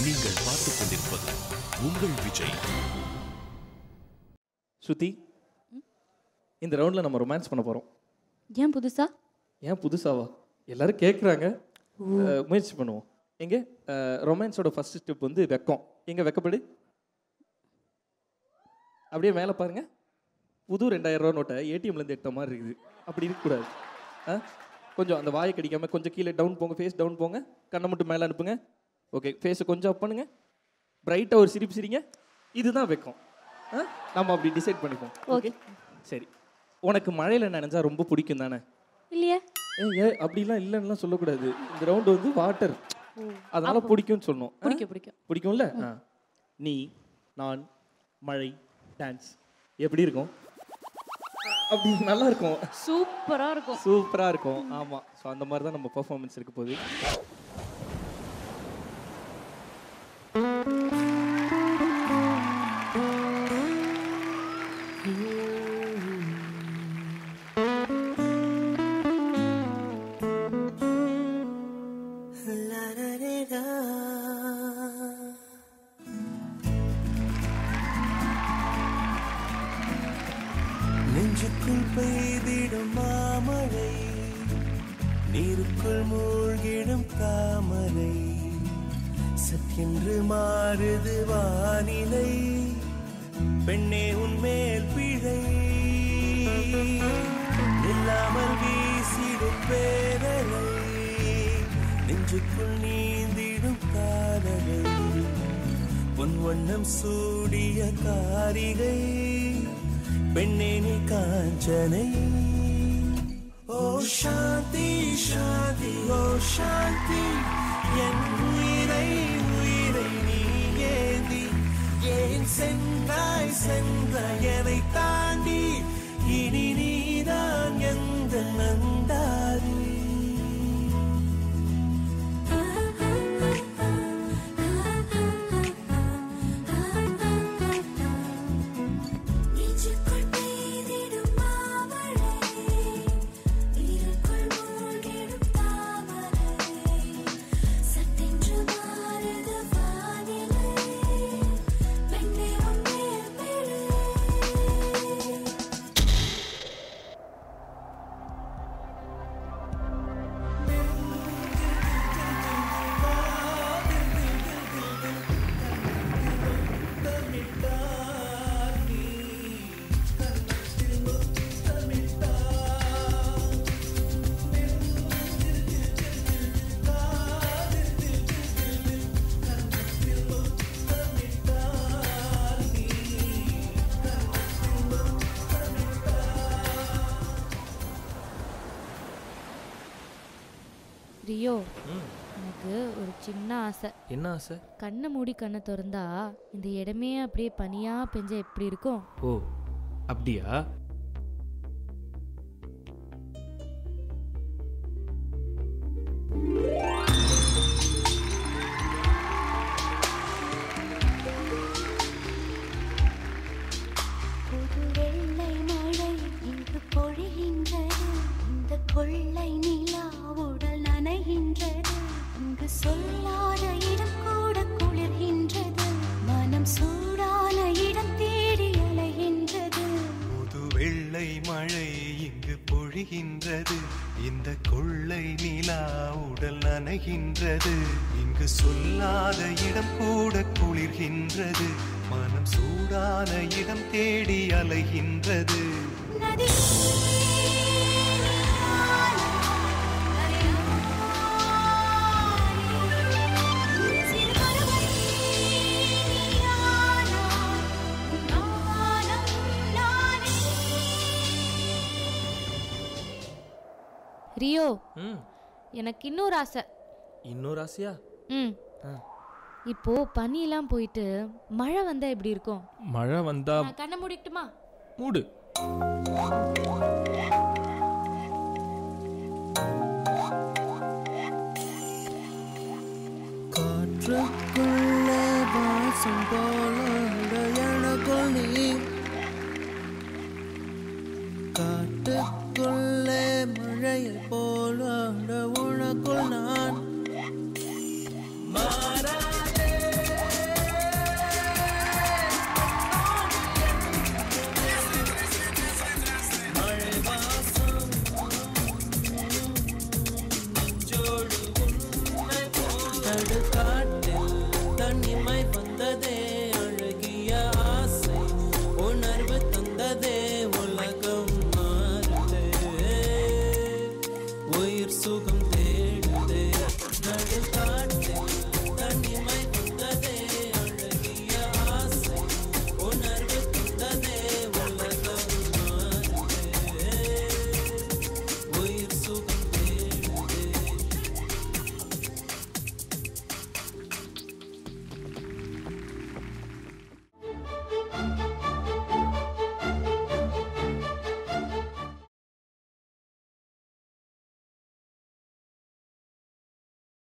நீங்கள் பார்த்துக் கொண்டிருப்பது உங்கள் விஜய் ஸ்ருதி இந்த ரவுண்டில் நம்ம ரொமான்ஸ் பண்ண போகிறோம் ஏன் புதுசா ஏன் புதுசாவா எல்லாரும் கேட்குறாங்க முயற்சி பண்ணுவோம் எங்கே ரொமான்ஸோட ஃபர்ஸ்ட் ஸ்டெப் வந்து வெக்கம் எங்கே வெக்கப்படு அப்படியே மேலே பாருங்க புது ரெண்டாயிரம் ரூபா நோட்டை ஏடிஎம்லேருந்து எடுத்த மாதிரி இருக்குது அப்படி இருக்கக்கூடாது ஆ கொஞ்சம் அந்த வாயை கடிக்காம கொஞ்சம் கீழே டவுன் போங்க ஃபேஸ் டவுன் போங்க கண்ணை மட்டும் மேலே அனுப்புங்க ஓகே ஃபேஸை கொஞ்சம் அப் பண்ணுங்க பிரைட்டாக ஒரு சிரிப்பு சிரிங்க இதுதான் வெக்கம் ஆ நம்ம அப்படி டிசைட் பண்ணிப்போம் ஓகே சரி உனக்கு மழையில் நனைஞ்சா ரொம்ப பிடிக்கும் தானே இல்லையே ஏய், ஏய் அப்படிலாம் இல்லைன்னுலாம் சொல்லக்கூடாது இந்த ரவுண்டு வந்து வாட்டர் அதனால பிடிக்கும்னு சொல்லணும் ஆ? பிடிக்கும் பிடிக்கும் பிடிக்கும்ல ஆ. நீ நான் மழை டான்ஸ் எப்படி இருக்கும் அப்படி நல்லா இருக்கும் சூப்பரா இருக்கும் சூப்பராக இருக்கும் ஆமாம் ஸோ அந்த மாதிரி தான் நம்ம பர்ஃபார்மன்ஸ் இருக்க போகுது நெஞ்சுக்குள் பெய்திடும் மாமழை நீருக்குள் மூழ்கிடும் தாமரை சற்றென்று மாறுது வானிலை பெண்ணே உன்மேல் பிழை இல்லாமல் வீசிடும் பேரலை நெஞ்சுக்குள் நீந்திடும் காதலை பொன் வண்ணம் சூடிய காரிகை பெண்ணே நீ காஞ்சனை ஓ சாந்தி சாந்தி ஓ சாந்தி என் உயிரை உயிரை நீ ஏந்தி ஏன் சென்றாய் சென்ற என்னை தாண்டி இனி நீதான் எந்த நந்தாரி நெஞ்சுக்குள் பெய்திடும் மாமழை நீருக்குள் மூழ்கிடும் தாமரை சட்டென்று மாறுது வானிலை பெண்ணே உன்மேல் பிழை ரியோ எனக்கு ஒரு சின்ன ஆசை என்ன ஆசை கண்ணை மூடி கண்ணை திறந்தா இந்த இடமே அப்படியே பனியா பெஞ்ச எப்படி இருக்கும் ஓ அப்படியா புது வெள்ளை மழை இங்கு பொழிகின்றது இந்த கொள்ளை நிலா உடல் நனைகின்றது இங்கு சொல்லாத இடம் கூட குளிர்கின்றது மனம் சூடான இடம் தேடி அலைகின்றது புது வெள்ளை மழை இங்கு பொழிகின்றது இந்த கொள்ளை நிலா உடல் நனைகின்றது இங்கு சொல்லாத இடம் கூட குளிர்கின்றது மனம் சூடான இடம் தேடி அலைகின்றது நதி சிறு பறவை நீயானா, நானும் நானே ரியோ ம் எனக்கு இன்னொரு ஆசை இன்னொரு ஆசையா ம் ஆ. இப்போ பனியெல்லாம் போயிட்டு மழை வந்தா எப்படி இருக்கும் மழை வந்தா நான் கண்ணை மூடிட்டுமா மூடு காற்றுக்குள்ள வாசம் போல எனக்குள் நீ காட்டுக்குள்ளே மழையை போல உனக்குள் நான் மாறாதே நடுக்காட்டில் தனிமை வந்ததே